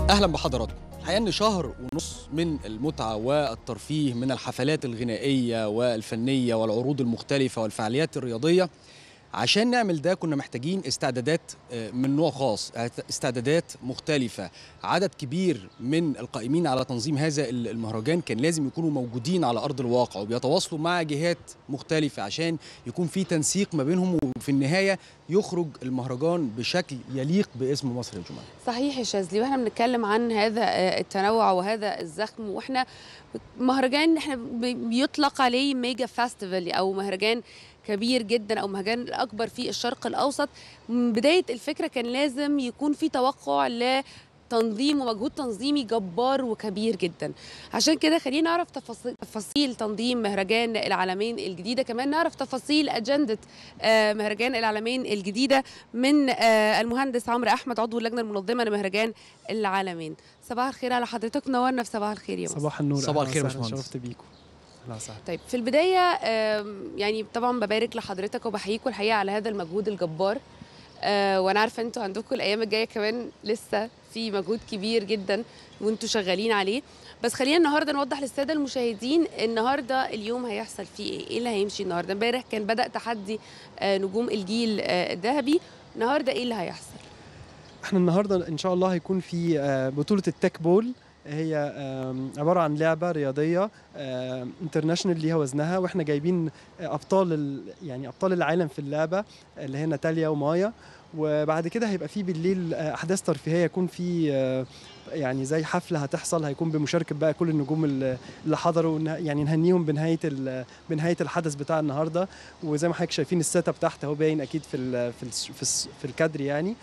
اهلا بحضراتكم الحقيقه ان شهر ونص من المتعه والترفيه من الحفلات الغنائيه والفنيه والعروض المختلفه والفعاليات الرياضيه عشان نعمل ده كنا محتاجين استعدادات آه، من نوع خاص استعدادات مختلفة عدد كبير من القائمين على تنظيم هذا المهرجان كان لازم يكونوا موجودين على أرض الواقع وبيتواصلوا مع جهات مختلفة عشان يكون في تنسيق ما بينهم وفي النهاية يخرج المهرجان بشكل يليق باسم مصر الجمعة صحيح يا شاذلي واحنا بنتكلم عن هذا آه، التنوع وهذا الزخم واحنا مهرجان احنا بي- بيطلق عليه ميجا فاستيفال او مهرجان كبير جدا او مهرجان الاكبر في الشرق الاوسط من بدايه الفكره كان لازم يكون في توقع لتنظيم ومجهود تنظيمي جبار وكبير جدا عشان كده خلينا نعرف تفاصيل, تفاصيل تنظيم مهرجان العالمين الجديده كمان نعرف تفاصيل اجنده آه، مهرجان العالمين الجديده من آه، المهندس عمرو احمد عضو اللجنه المنظمه لمهرجان العالمين صباح الخير على حضرتك نورنا في صباح الخير يا مصر. صباح النور صباح أهلاً الخير يا وسهلاً، باشمهندس. شرفت بيكم اهلا وسهلا طيب في البداية آم، يعني طبعا ببارك لحضرتك وبحييكم الحقيقة على هذا المجهود الجبار آه، وانا عارفة انتوا عندكم الايام الجاية كمان لسه في مجهود كبير جدا وانتوا شغالين عليه بس خلينا النهارده نوضح للساده المشاهدين النهارده اليوم هيحصل فيه ايه ايه اللي هيمشي النهارده امبارح كان بدا تحدي آه، نجوم الجيل آه، الذهبي النهارده ايه اللي هيحصل احنا النهارده ان شاء الله هيكون في آه، بطوله التك بول هي آم، عباره عن لعبه رياضيه انترناشونال ليها وزنها واحنا جايبين آه، ابطال ال- يعني ابطال العالم في اللعبه اللي هي ناتاليا ومايا وبعد كده هيبقى في بالليل آه، احداث ترفيهيه يكون في آه، يعني زي حفله هتحصل هيكون بمشاركه بقى كل النجوم اللي اللي حضروا نه- يعني نهنيهم بنهايه ال- بنهايه الحدث بتاع النهارده وزي ما حضرتك شايفين السيت اب تحت اهو باين اكيد في ال في ال في, الس- في الكادر يعني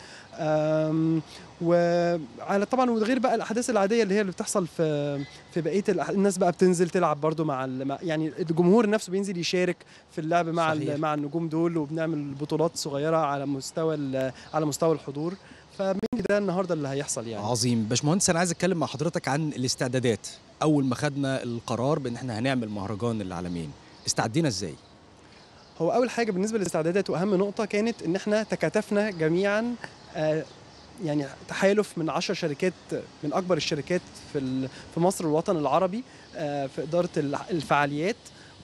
أم، وعلى طبعا وغير بقى الاحداث العاديه اللي هي اللي بتحصل في في بقيه الأح- الناس بقى بتنزل تلعب برضو مع, ال- مع يعني الجمهور نفسه بينزل يشارك في اللعب مع ال- صحيح. مع النجوم دول وبنعمل بطولات صغيره على مستوى ال- على مستوى الحضور فمين ده النهارده اللي هيحصل يعني عظيم باشمهندس انا عايز اتكلم مع حضرتك عن الاستعدادات اول ما خدنا القرار بان احنا هنعمل مهرجان العالمين استعدينا ازاي هو اول حاجه بالنسبه للاستعدادات واهم نقطه كانت ان احنا تكاتفنا جميعا آه، يعني تحالف من عشر شركات من اكبر الشركات في ال- في مصر والوطن العربي آه، في اداره الع- الفعاليات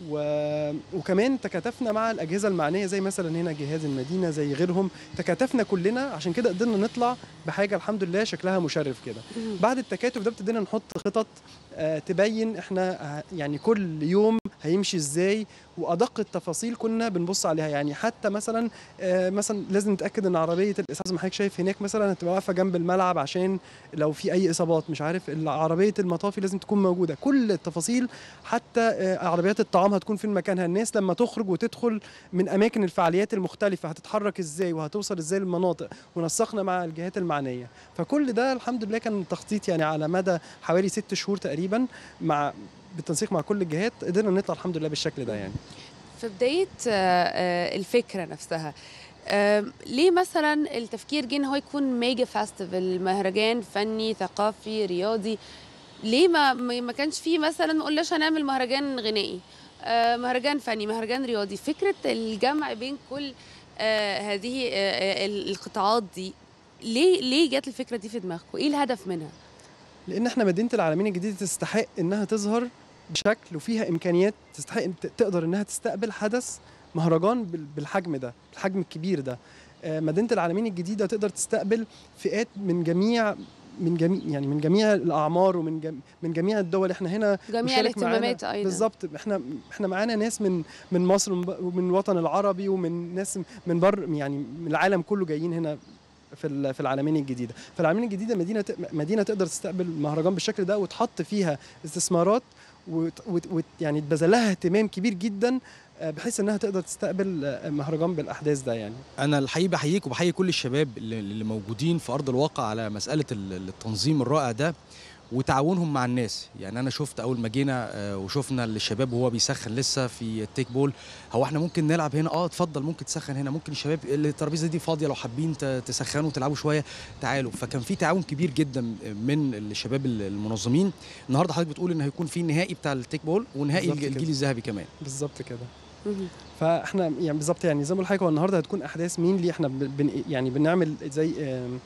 و... وكمان تكاتفنا مع الاجهزه المعنيه زي مثلا هنا جهاز المدينه زي غيرهم تكاتفنا كلنا عشان كده قدرنا نطلع بحاجه الحمد لله شكلها مشرف كده بعد التكاتف ده ابتدينا نحط خطط آه، تبين احنا آه، يعني كل يوم هيمشي ازاي وادق التفاصيل كنا بنبص عليها يعني حتى مثلا آه، مثلا لازم نتاكد ان عربيه الاسعاف زي ما حضرتك شايف هناك مثلا هتبقى واقفه جنب الملعب عشان لو في اي اصابات مش عارف عربيه المطافي لازم تكون موجوده كل التفاصيل حتى آه، عربيات الطعام هتكون في مكانها الناس لما تخرج وتدخل من اماكن الفعاليات المختلفه هتتحرك ازاي وهتوصل ازاي للمناطق ونسقنا مع الجهات المعنيه فكل ده الحمد لله كان تخطيط يعني على مدى حوالي ست شهور تقريبا مع بالتنسيق مع كل الجهات قدرنا نطلع الحمد لله بالشكل ده يعني في بداية آه، آه، الفكرة نفسها آم، ليه مثلا التفكير جه ان هو يكون ميجا فاستيفال مهرجان فني ثقافي رياضي ليه ما ما ما كانش فيه مثلا ما قلناش هنعمل مهرجان غنائي آه، مهرجان فني مهرجان رياضي فكرة الجمع بين كل آه، هذه آه، آه، القطاعات دي ليه ليه جت الفكرة دي في دماغكم ايه الهدف منها لان احنا مدينه العالمين الجديده تستحق انها تظهر بشكل وفيها امكانيات تستحق إن ت- تقدر انها تستقبل حدث مهرجان بال- بالحجم ده الحجم الكبير ده آه، مدينه العالمين الجديده تقدر تستقبل فئات من جميع من جميع يعني من جميع الاعمار ومن جم من جميع الدول احنا هنا جميع مشارك معانا- الاهتمامات ايضا بالظبط احنا احنا معانا ناس من من مصر ومن ب- ومن الوطن العربي ومن ناس من بر يعني من العالم كله جايين هنا في ال- في العالمين الجديده فالعالمين الجديده مدينه ت- مدينه تقدر تستقبل مهرجان بالشكل ده وتحط فيها استثمارات وت وت وت يعني تبذل لها اهتمام كبير جدا آه، بحيث انها تقدر تستقبل آه، مهرجان بالاحداث ده يعني انا الحقيقه بحييك وبحيي كل الشباب اللي اللي موجودين في ارض الواقع على مساله ال- التنظيم الرائع ده وتعاونهم مع الناس يعني انا شفت اول ما جينا آه، وشفنا الشباب وهو بيسخن لسه في التيك بول هو احنا ممكن نلعب هنا اه اتفضل ممكن تسخن هنا ممكن الشباب الترابيزه دي فاضيه لو حابين ت- تسخنوا وتلعبوا شويه تعالوا فكان في تعاون كبير جدا من الشباب المنظمين النهارده حضرتك بتقول ان هيكون في نهائي بتاع التيك بول ونهائي بالظبط الجيل كده. الذهبي كمان بالظبط كده مهم. فاحنا يعني بالظبط يعني زي ما بقول لحضرتك هو النهارده هتكون احداث مين اللي احنا بن يعني بنعمل زي آم،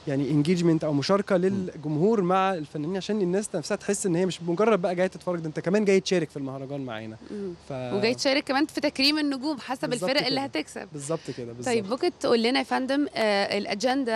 يعني انجيجمنت او مشاركه للجمهور مع الفنانين عشان الناس نفسها تحس ان هي مش مجرد بقى جايه تتفرج ده انت كمان جاي تشارك في المهرجان معانا مم. ف... وجاي تشارك كمان في تكريم النجوم حسب بالظبط الفرق اللي كده. هتكسب بالظبط كده بالظبط طيب ممكن تقول لنا يا فندم آه الاجنده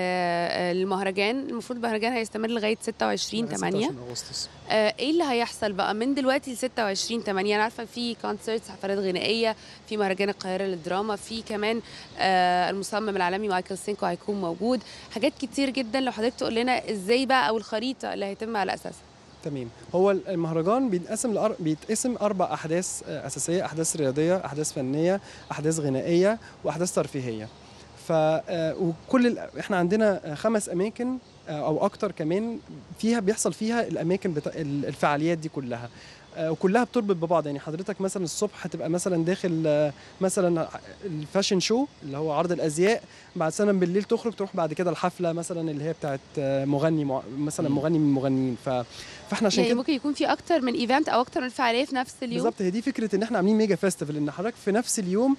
آه المهرجان المفروض المهرجان هيستمر لغايه 26 8 26 اغسطس آه ايه اللي هيحصل بقى من دلوقتي ل 26 8 انا عارفه في كونسرتس حفلات غنائيه في مهرجان القاهره للدراما في كمان آه المصمم العالمي مايكل سينكو هيكون موجود حاجات كتير جدا لو حضرتك تقول لنا ازاي بقى او الخريطه اللي هيتم على اساسها تمام هو المهرجان بيتقسم لأر... بيتقسم اربع احداث آه، اساسيه احداث رياضيه احداث فنيه احداث غنائيه واحداث ترفيهيه ف آه، وكل ال... احنا عندنا آه، خمس اماكن آه، او اكتر كمان فيها بيحصل فيها الاماكن بتا... ال- الفعاليات دي كلها آه، وكلها بتربط ببعض يعني حضرتك مثلا الصبح هتبقى مثلا داخل آه، مثلا الفاشن شو اللي هو عرض الازياء بعد سنه بالليل تخرج تروح بعد كده الحفله مثلا اللي هي بتاعت آه، مغني مع... مثلا مم. مغني من المغنيين ف... فاحنا عشان يعني كده ممكن يكون في اكتر من ايفنت او اكتر من فعاليه في نفس اليوم بالظبط هي دي فكره ان احنا عاملين ميجا فيستيفال ان حضرتك في نفس اليوم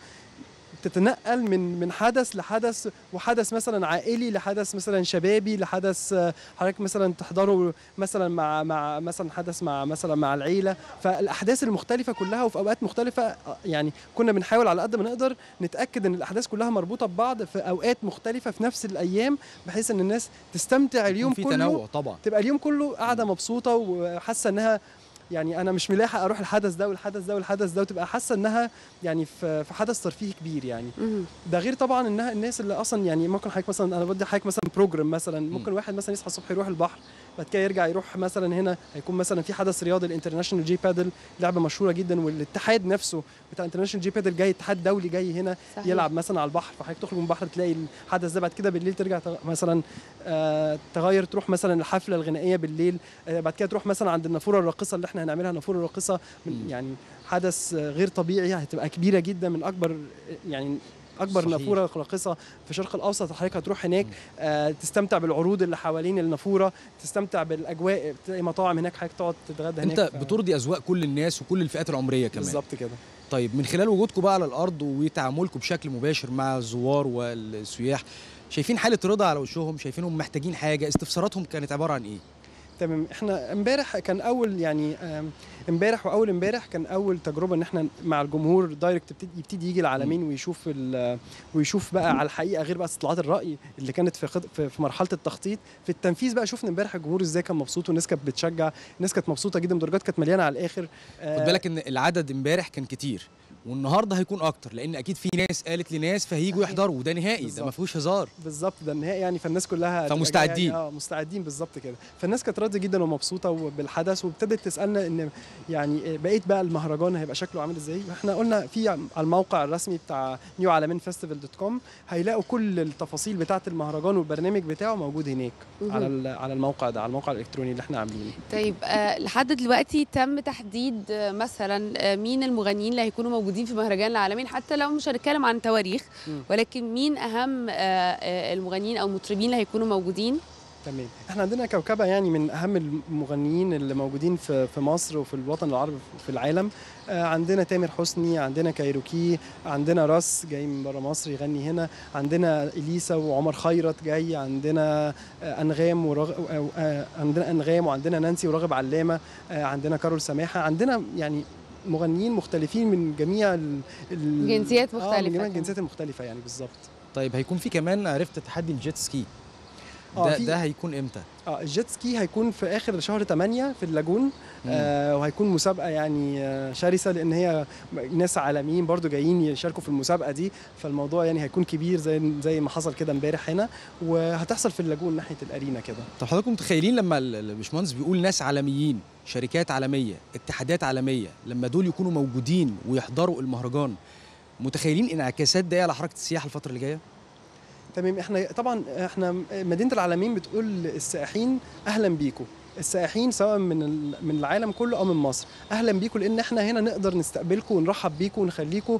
تتنقل من من حدث لحدث وحدث مثلا عائلي لحدث مثلا شبابي لحدث آه، حضرتك مثلا تحضره مثلا مع مع مثلا حدث مع مثلا مع العيله فالاحداث المختلفه كلها وفي اوقات مختلفه آه، يعني كنا بنحاول على قد ما نقدر نتاكد ان الاحداث كلها مربوطه ببعض في اوقات مختلفه في نفس الايام بحيث ان الناس تستمتع اليوم في كله تنوع طبعا تبقى اليوم كله قاعده مبسوطه وحاسه انها يعني انا مش ملاحق اروح الحدث ده والحدث ده والحدث ده وتبقى حاسه انها يعني في في حدث ترفيهي كبير يعني مهم. ده غير طبعا انها الناس اللي اصلا يعني ممكن حضرتك مثلا انا بدي حضرتك مثلا بروجرام مثلا ممكن واحد مثلا يصحى الصبح يروح البحر بعد كده يرجع يروح مثلا هنا هيكون مثلا في حدث رياضي الانترناشونال جي بادل لعبه مشهوره جدا والاتحاد نفسه بتاع الانترناشونال جي بادل جاي اتحاد دولي جاي هنا صحيح. يلعب مثلا على البحر فحضرتك تخرج من البحر تلاقي الحدث ده بعد كده بالليل ترجع ت- مثلا آه تغير تروح مثلا الحفله الغنائيه بالليل آه بعد كده تروح مثلا عند النافوره الراقصه اللي احنا هنعملها النافوره الراقصه من مم. يعني حدث آه، غير طبيعي هتبقى كبيره جدا من اكبر يعني اكبر صحيح. نافوره راقصه في الشرق الاوسط حضرتك هتروح هناك مم. آه تستمتع بالعروض اللي حوالين النافوره تستمتع بالاجواء تلاقي مطاعم هناك حضرتك تقعد تتغدى هناك انت ف- بترضي اذواق كل الناس وكل الفئات العمريه كمان بالظبط كده طيب من خلال وجودكم بقى على الارض وتعاملكم بشكل مباشر مع الزوار والسياح شايفين حاله رضا على وشهم شايفينهم محتاجين حاجه استفساراتهم كانت عباره عن ايه تمام احنا امبارح كان اول يعني آم، امبارح واول امبارح كان اول تجربه ان احنا مع الجمهور دايركت يبتدي, يبتدي يجي العالمين ويشوف ال- ويشوف بقى على الحقيقه غير بقى استطلاعات الراي اللي كانت في خط في في مرحله التخطيط في التنفيذ بقى شفنا امبارح الجمهور ازاي كان مبسوط والناس كانت بتشجع الناس كانت مبسوطه جدا درجات كانت مليانه على الاخر خد بالك ان العدد امبارح كان كتير والنهارده هيكون اكتر لان اكيد في ناس قالت لناس فهيجوا صحيح. يحضروا وده نهائي ده بالظبط. ما فيهوش هزار بالظبط ده النهائي يعني فالناس كلها هتبقى فمستعدين. جاية- اه مستعدين بالظبط كده فالناس كانت راضيه جدا ومبسوطه بالحدث وابتدت تسالنا ان يعني بقيت بقى المهرجان هيبقى شكله عامل ازاي احنا قلنا في على الموقع الرسمي بتاع نيو عالمين فيستيفال دوت كوم هيلاقوا كل التفاصيل بتاعه المهرجان والبرنامج بتاعه موجود هناك مهم. على ال- على الموقع ده على الموقع الالكتروني اللي احنا عاملينه طيب آه لحد دلوقتي تم تحديد آه مثلا آه مين المغنيين اللي هيكونوا موجودين في مهرجان العالمين حتى لو مش هنتكلم عن تواريخ مم. ولكن مين اهم آه آه المغنيين او المطربين اللي هيكونوا موجودين تمام احنا عندنا كوكبه يعني من اهم المغنيين اللي موجودين في في مصر وفي الوطن العربي في العالم آه، عندنا تامر حسني عندنا كايروكي عندنا راس جاي من بره مصر يغني هنا عندنا اليسا وعمر خيرت جاي عندنا آه، انغام ورغ... آه، آه، عندنا انغام وعندنا نانسي وراغب علامه آه، عندنا كارول سماحه عندنا يعني مغنيين مختلفين من جميع ال... ال... جنسيات آه من مختلفة جميع كمان. الجنسيات المختلفه يعني بالظبط طيب هيكون في كمان عرفت تحدي الجيت سكي آه، ده, في- ده هيكون امتى اه الجيت سكي هيكون في اخر شهر 8 في اللاجون آه وهيكون مسابقه يعني آه شرسه لان هي ناس عالميين برضو جايين يشاركوا في المسابقه دي فالموضوع يعني هيكون كبير زي زي ما حصل كده امبارح هنا وهتحصل في اللاجون ناحيه الارينا كده طب حضراتكم متخيلين لما ال- الباشمهندس بيقول ناس عالميين شركات عالميه اتحادات عالميه لما دول يكونوا موجودين ويحضروا المهرجان متخيلين انعكاسات ده إيه على حركه السياحه الفتره اللي جايه تمام احنا طبعا احنا مدينه العالمين بتقول للسائحين اهلا بيكم السائحين سواء من ال- من العالم كله او من مصر اهلا بيكم لان احنا هنا نقدر نستقبلكم ونرحب بيكم ونخليكم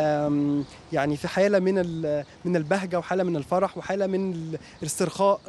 آم، يعني في حاله من ال- من البهجه وحاله من الفرح وحاله من ال- الاسترخاء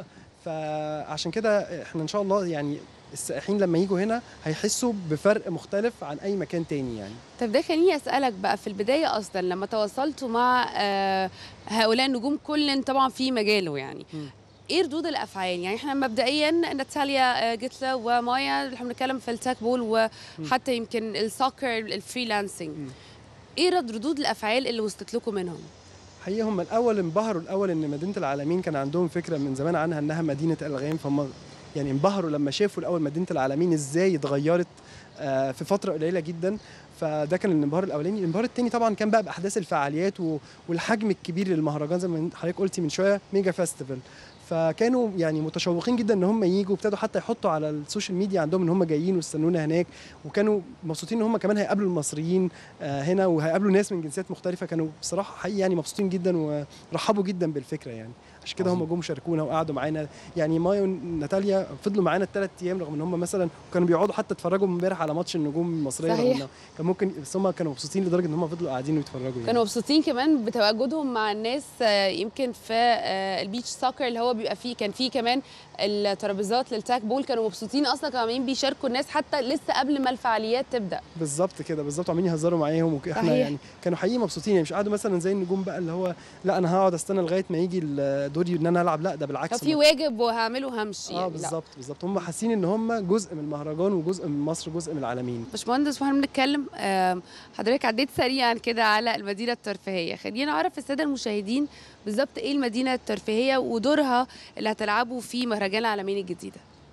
فعشان كده احنا ان شاء الله يعني السائحين لما يجوا هنا هيحسوا بفرق مختلف عن اي مكان تاني يعني طب ده خليني اسالك بقى في البدايه اصلا لما تواصلتوا مع آه هؤلاء النجوم كل طبعا في مجاله يعني مم. ايه ردود الافعال يعني احنا مبدئيا ناتاليا آه، جيتلا ومايا اللي احنا بنتكلم في التاك بول وحتى يمكن السوكر الفريلانسنج مم. ايه رد ردود الافعال اللي وصلت لكم منهم حقيقة هم الأول انبهروا الأول إن مدينة العالمين كان عندهم فكرة من زمان عنها إنها مدينة ألغام فهم يعني انبهروا لما شافوا الأول مدينة العالمين إزاي اتغيرت آه، في فترة قليلة جدا فده كان الانبهار الأولاني الانبهار التاني طبعا كان بقى بأحداث الفعاليات و- والحجم الكبير للمهرجان زي ما حضرتك قلتي من شوية ميجا فيستيفال فكانوا يعني متشوقين جدا ان هم يجوا وابتدوا حتى يحطوا على السوشيال ميديا عندهم ان هم جايين واستنونا هناك وكانوا مبسوطين ان هم كمان هيقابلوا المصريين آه، هنا وهيقابلوا ناس من جنسيات مختلفه كانوا بصراحه حقيقي يعني مبسوطين جدا ورحبوا جدا بالفكره يعني عشان كده هم عظيم. جم شاركونا وقعدوا معانا يعني مايا وناتاليا فضلوا معانا الثلاث ايام رغم ان هم مثلا كانوا بيقعدوا حتى يتفرجوا امبارح على ماتش النجوم المصريه رغم صحيح. إنه كان ممكن بس هم كانوا مبسوطين لدرجه ان هم فضلوا قاعدين ويتفرجوا يعني. كانوا مبسوطين كمان بتواجدهم مع الناس آه، يمكن في آه، البيتش سوكر اللي هو بيبقى فيه كان فيه كمان الترابيزات للتاك بول كانوا مبسوطين اصلا كانوا عمالين بيشاركوا الناس حتى لسه قبل ما الفعاليات تبدا بالظبط كده بالظبط عمالين يهزروا معاهم واحنا صحيح. يعني كانوا حقيقي مبسوطين يعني مش قعدوا مثلا زي النجوم بقى اللي هو لا انا هقعد استنى لغايه ما يجي دوري ان انا العب لا ده بالعكس لو في هم- واجب وهعمله همشي اه يعني لا. بالظبط بالظبط هم حاسين ان هم جزء من المهرجان وجزء من مصر جزء من العالمين باشمهندس واحنا بنتكلم آم، حضرتك عديت سريعا كده على المدينه الترفيهيه خلينا نعرف الساده المشاهدين بالظبط ايه المدينه الترفيهيه ودورها اللي هتلعبه في مهرجان العالمين الجديده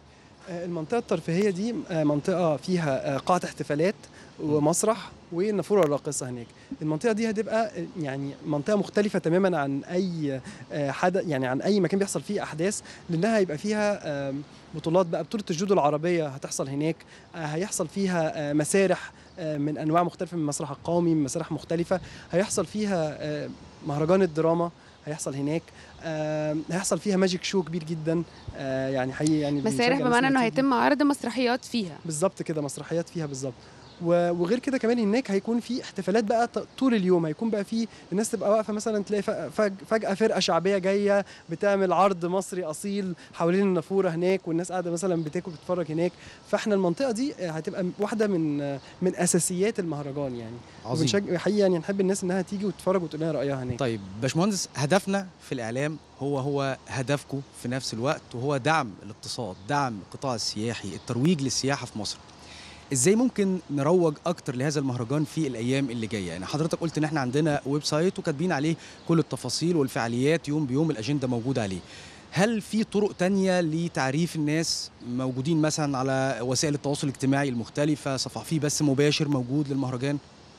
آه، المنطقة الترفيهية دي آه، منطقة فيها آه، قاعة احتفالات ومسرح والنافورة الراقصة هناك المنطقة دي هتبقى آه، يعني منطقة مختلفة تماما عن أي آه، حدث يعني عن أي مكان بيحصل فيه أحداث لأنها هيبقى فيها آم، بطولات بقى بطولة الجودو العربية هتحصل هناك آه، هيحصل فيها آه، مسارح آه، من أنواع مختلفة من المسرح القومي من مسارح مختلفة هيحصل فيها آه، مهرجان الدراما هيحصل هناك آه، هيحصل فيها ماجيك شو كبير جدا آه، يعني حقيقي يعني مسارح بنشجع الناس بمعنى انه إنها تيجي. هيتم عرض مسرحيات فيها بالظبط كده مسرحيات فيها بالظبط و- وغير كده كمان هناك هيكون في احتفالات بقى ط- طول اليوم هيكون بقى في الناس تبقى واقفه مثلا تلاقي ف- فج- فجاه فرقه شعبيه جايه بتعمل عرض مصري اصيل حوالين النافوره هناك والناس قاعده مثلا بتاكل بتتفرج هناك فاحنا المنطقه دي هتبقى واحده من من اساسيات المهرجان يعني عظيم وبنشجع حقيقي يعني نحب الناس انها تيجي وتتفرج وتقول لنا رايها هناك طيب باشمهندس هدفنا في الاعلام هو هو هدفكم في نفس الوقت وهو دعم الاقتصاد دعم القطاع السياحي الترويج للسياحه في مصر ازاي ممكن نروج اكتر لهذا المهرجان في الايام اللي جايه يعني حضرتك قلت ان احنا عندنا ويب سايت وكاتبين عليه كل التفاصيل والفعاليات يوم بيوم الاجنده موجوده عليه هل في طرق تانية لتعريف الناس موجودين مثلا على وسائل التواصل الاجتماعي المختلفة صفحة في بث مباشر موجود للمهرجان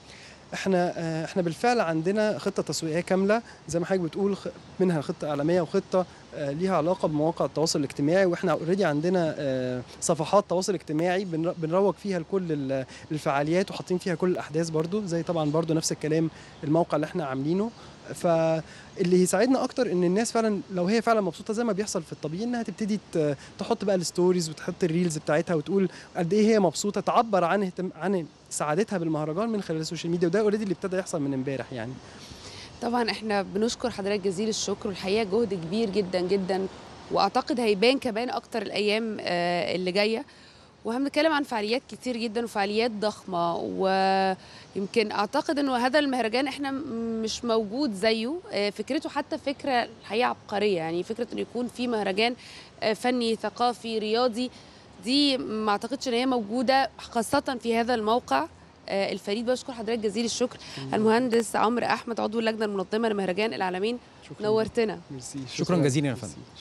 احنا آه، احنا بالفعل عندنا خطه تسويقيه كامله زي ما حضرتك بتقول خ- منها خطه اعلاميه وخطه آه، ليها علاقه بمواقع التواصل الاجتماعي واحنا اوريدي عندنا آه، صفحات تواصل اجتماعي بنر- بنروج فيها لكل ال- الفعاليات وحاطين فيها كل الاحداث برضو زي طبعا برضو نفس الكلام الموقع اللي احنا عاملينه فاللي يساعدنا اكتر ان الناس فعلا لو هي فعلا مبسوطه زي ما بيحصل في الطبيعي انها تبتدي ت- تحط بقى الستوريز وتحط الريلز بتاعتها وتقول قد ايه هي مبسوطه تعبر عن اهتم عن سعادتها بالمهرجان من خلال السوشيال ميديا وده اوريدي اللي ابتدى يحصل من امبارح يعني طبعا احنا بنشكر حضرتك جزيل الشكر والحقيقه جهد كبير جدا جدا واعتقد هيبان كمان اكتر الايام آه، اللي جايه وهنتكلم عن فعاليات كتير جدا وفعاليات ضخمه ويمكن اعتقد انه هذا المهرجان احنا م- مش موجود زيه آه، فكرته حتى فكره الحقيقه عبقريه يعني فكره انه يكون في مهرجان آه، فني ثقافي رياضي دي ما اعتقدش ان هي موجوده خاصه في هذا الموقع آه، الفريد بشكر حضرتك جزيل الشكر المهندس عمرو احمد عضو اللجنه المنظمه لمهرجان العالمين شكرا نورتنا ميرسي شكراً جزيلاً يا فندم. ميرسي.